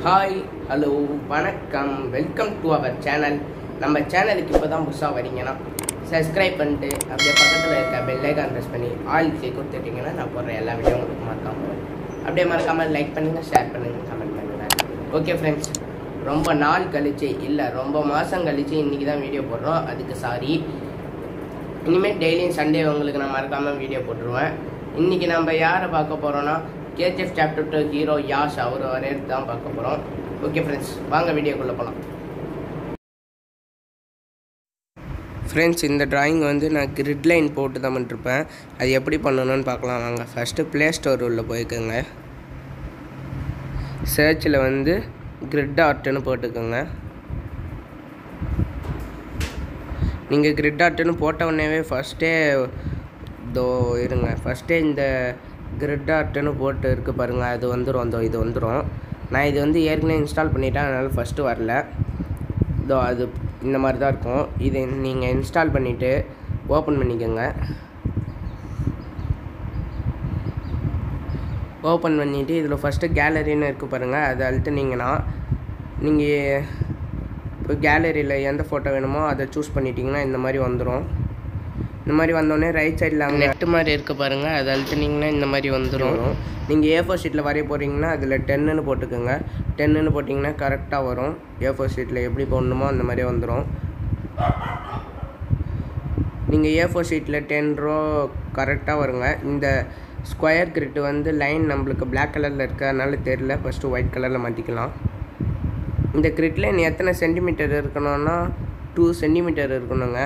Hi hello வணக்கம் welcome to our channel நம்ம சேனலுக்கு இப்போ தான் புதுசாக வரீங்கன்னா சப்ஸ்கிரைப் பண்ணிட்டு அப்படியே பக்கத்தில் இருக்க பெல் ஐக்கான் ப்ரெஸ் பண்ணி ஆல் கிளிக் கொடுத்துட்டிங்கன்னா நான் போடுற எல்லா வீடியோ உங்களுக்கு மறக்காம வரும். அப்படியே மறக்காமல் லைக் பண்ணுங்கள் ஷேர் பண்ணுங்கள் கமெண்ட் பண்ணுங்கள் ஓகே ஃப்ரெண்ட்ஸ் ரொம்ப நாள் கழிச்சு இல்லை ரொம்ப மாதம் கழிச்சு இன்றைக்கி தான் வீடியோ போடுறோம் அதுக்கு சாரி இனிமேல் டெய்லியும் சண்டே உங்களுக்கு நான் மறக்காமல் வீடியோ போட்டுருவேன் இன்றைக்கி நம்ம யாரை பார்க்க போகிறோன்னா KGF chapter two hero Yash அவர் வரையறது தான் பார்க்க போகிறோம் ஓகே ஃப்ரெண்ட்ஸ் வாங்க வீடியோக்குள்ளே போகலாம் ஃப்ரெண்ட்ஸ் இந்த டிராயிங் வந்து நான் கிரிட் லைன் போட்டு தான் பண்ணிருப்பேன் அது எப்படி பண்ணணும்னு பார்க்கலாம் வாங்க ஃபஸ்ட்டு ப்ளே ஸ்டோர் உள்ள போய்க்கோங்க சர்ச்சில் வந்து கிரிட் ஆர்ட்னு போட்டுக்கோங்க நீங்கள் கிரிட் ஆர்ட்னு போட்ட உடனேவே ஃபஸ்ட்டே இதோ இருங்க ஃபஸ்ட்டே இந்த கிரிட் ஆர்ட்னு போட்டு இருக்கு பாருங்கள் அது வந்துடும் இதோ இது வந்துடும் நான் இது வந்து ஏற்கனவே இன்ஸ்டால் பண்ணிட்டேன் அதனால் ஃபஸ்ட்டு வரல இதோ அது இந்த மாதிரி தான் இருக்கும் இது நீங்கள் இன்ஸ்டால் பண்ணிவிட்டு ஓப்பன் பண்ணிக்கோங்க ஓப்பன் பண்ணிவிட்டு இதில் ஃபஸ்ட்டு கேலரின்னு இருக்குது பாருங்கள் அதை அழுத்துனீங்கன்னா நீங்கள் இப்போ கேலரியில் எந்த ஃபோட்டோ வேணுமோ அதை சூஸ் பண்ணிட்டீங்கன்னா இந்த மாதிரி வந்துடும் இந்த மாதிரி வந்தோடனே ரைட் சைடில் அங்கே நெட்டு மாதிரி இருக்க பாருங்கள் அதை அழுத்துனீங்கன்னா இந்த மாதிரி வந்துடும் நீங்கள் ஏ ஃபோர் ஷீட்டில் வரைய போகிறீங்கன்னா அதில் டென்னுன்னு போட்டுக்கோங்க டென்னுன்னு போட்டிங்கன்னா கரெக்டாக வரும் ஏ ஃபோர் ஷீட்டில் எப்படி போடணுமோ அந்த மாதிரியே வந்துடும் நீங்கள் ஏ ஃபோர் ஷீட்டில் டென் ரோ கரெக்டாக வருங்க இந்த ஸ்கொயர் கிரிட்டு வந்து லைன் நம்மளுக்கு பிளாக் கலரில் இருக்கிறதுனால தெரில ஃபஸ்ட்டு ஒயிட் கலரில் மாற்றிக்கலாம் இந்த கிரிட் லைன் எத்தனை சென்டிமீட்டர் இருக்கணும்னா டூ சென்டிமீட்டர் இருக்கணுங்க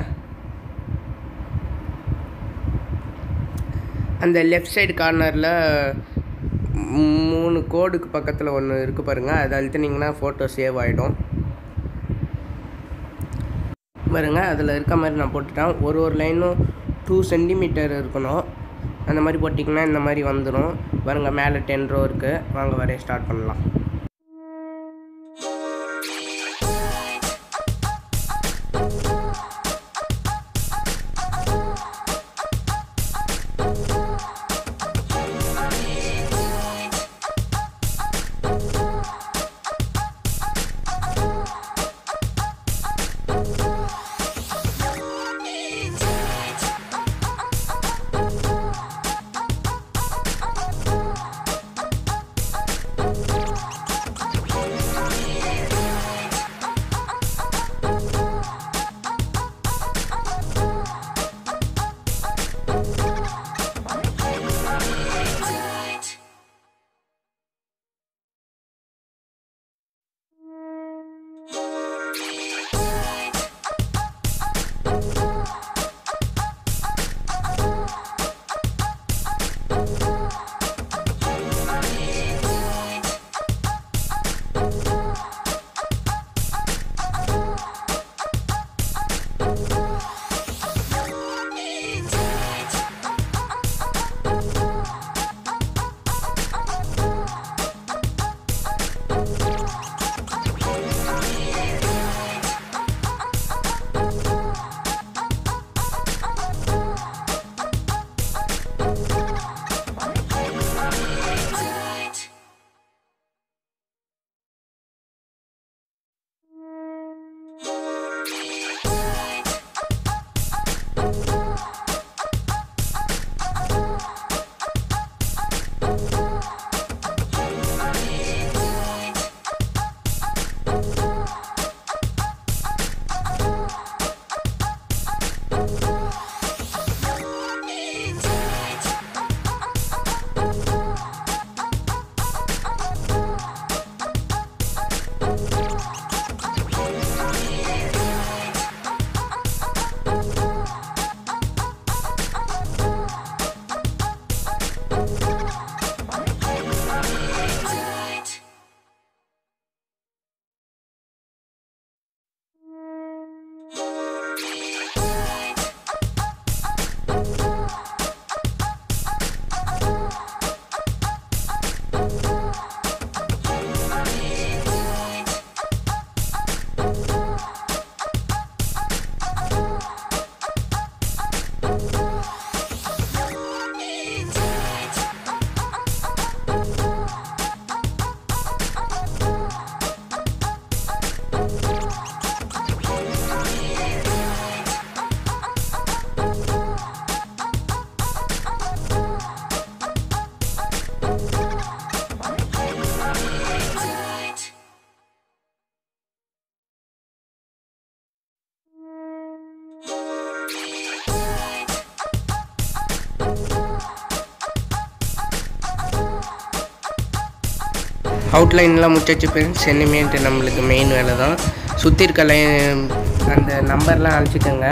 அந்த லெஃப்ட் சைடு கார்னரில் மூணு கோடுக்கு பக்கத்தில் ஒன்று இருக்குது பாருங்கள் அதை அழுத்தினீங்கன்னா ஃபோட்டோ சேவ் ஆகிடும் பாருங்க அதில் இருக்க மாதிரி நான் போட்டுட்டேன் ஒரு ஒரு லைனும் டூ சென்டிமீட்டர் இருக்கணும் அந்த மாதிரி போட்டிங்கன்னா இந்த மாதிரி வந்துடும் பாருங்க மேலே டென் ரோ இருக்குது வாங்க வரைய ஸ்டார்ட் பண்ணலாம் அவுட்லைன்லாம் முடிச்சாச்சு ஃப்ரெண்ட்ஸ் இனிமேட்டு நம்மளுக்கு மெயின் வேலை தான் சுற்றி இருக்க லைன் அந்த நம்பர்லாம் அழைச்சிக்கோங்க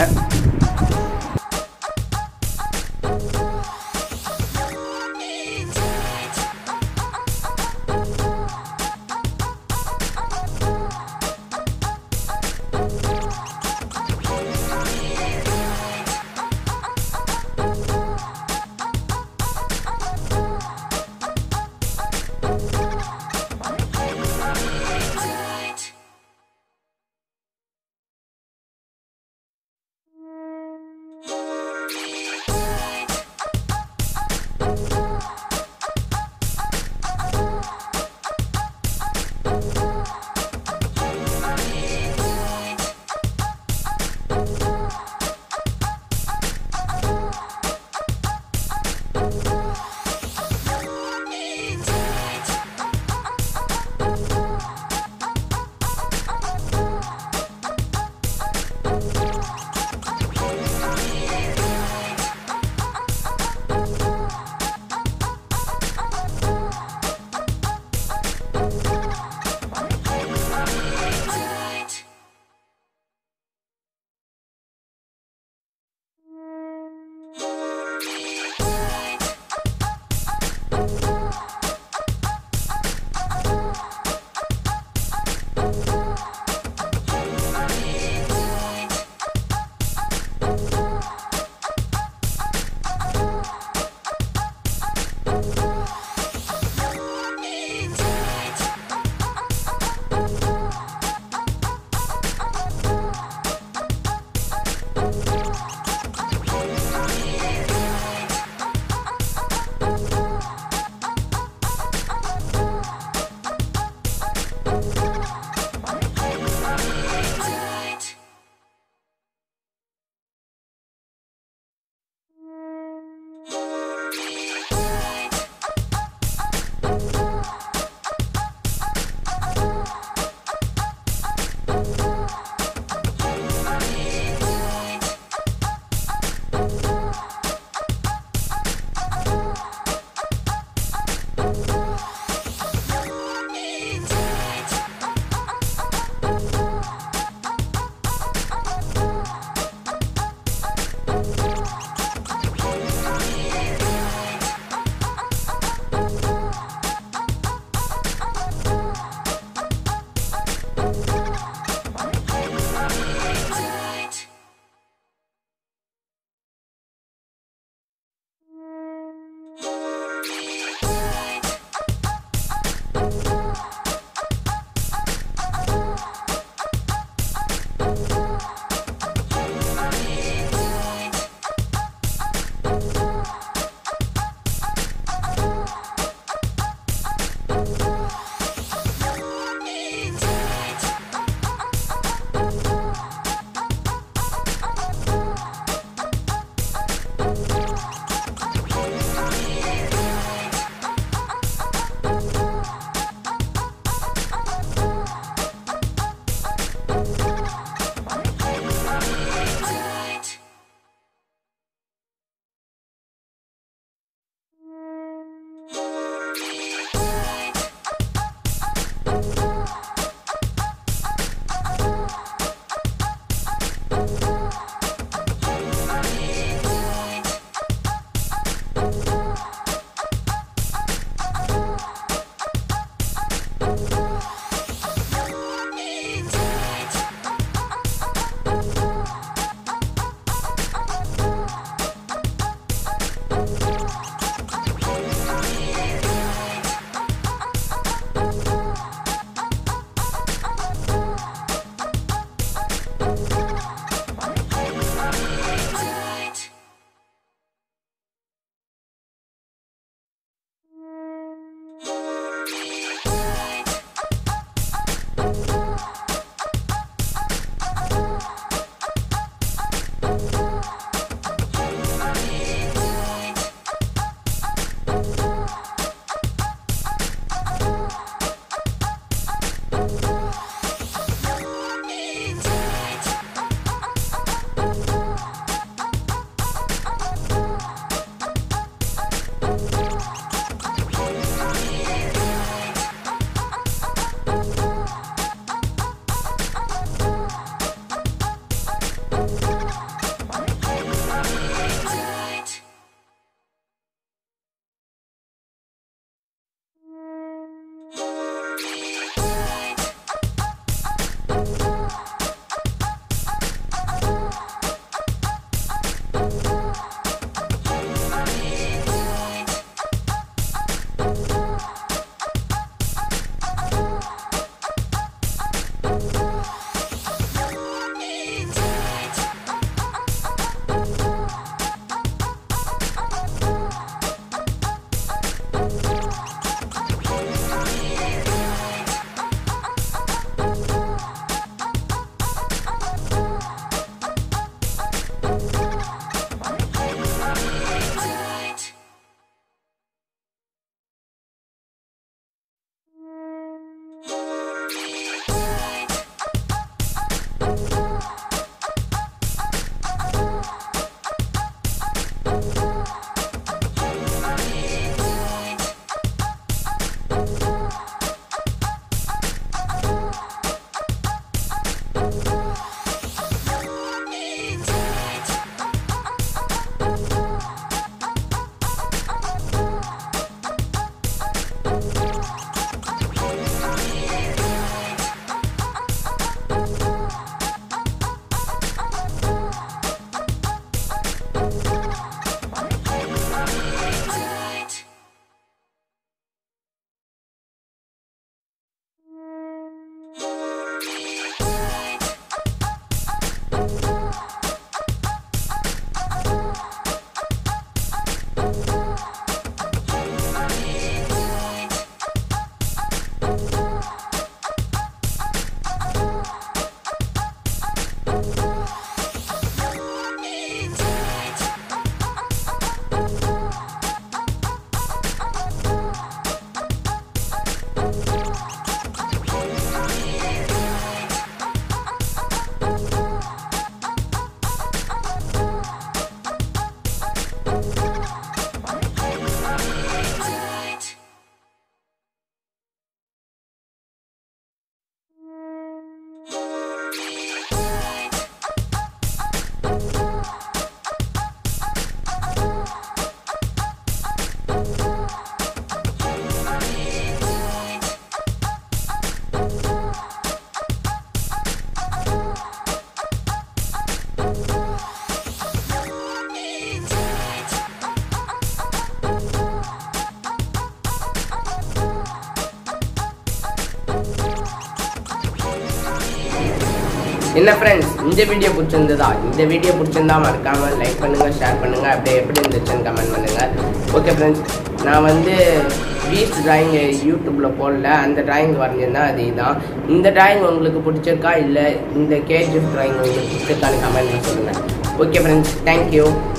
என்ன ஃப்ரெண்ட்ஸ் இந்த வீடியோ பிடிச்சிருந்ததா இந்த வீடியோ பிடிச்சிருந்தா மறக்காம லைக் பண்ணுங்க ஷேர் பண்ணுங்க அப்படியே எப்படி இருந்துச்சுன்னு கமெண்ட் பண்ணுங்க ஓகே ஃப்ரெண்ட்ஸ் நான் வந்து பீச் டிராயிங் யூடியூப்ல போடல அந்த டிராயிங் வரைஞ்சிருந்தா அது இதுதான் இந்த டிராயிங் உங்களுக்கு பிடிச்சிருக்கா இல்லை இந்த கேஜிஎஃப் டிராயிங் உங்களுக்கு பிடிச்சிருக்கான்னு கமெண்ட் சொல்லுங்க ஓகே ஃப்ரெண்ட்ஸ் தேங்க்யூ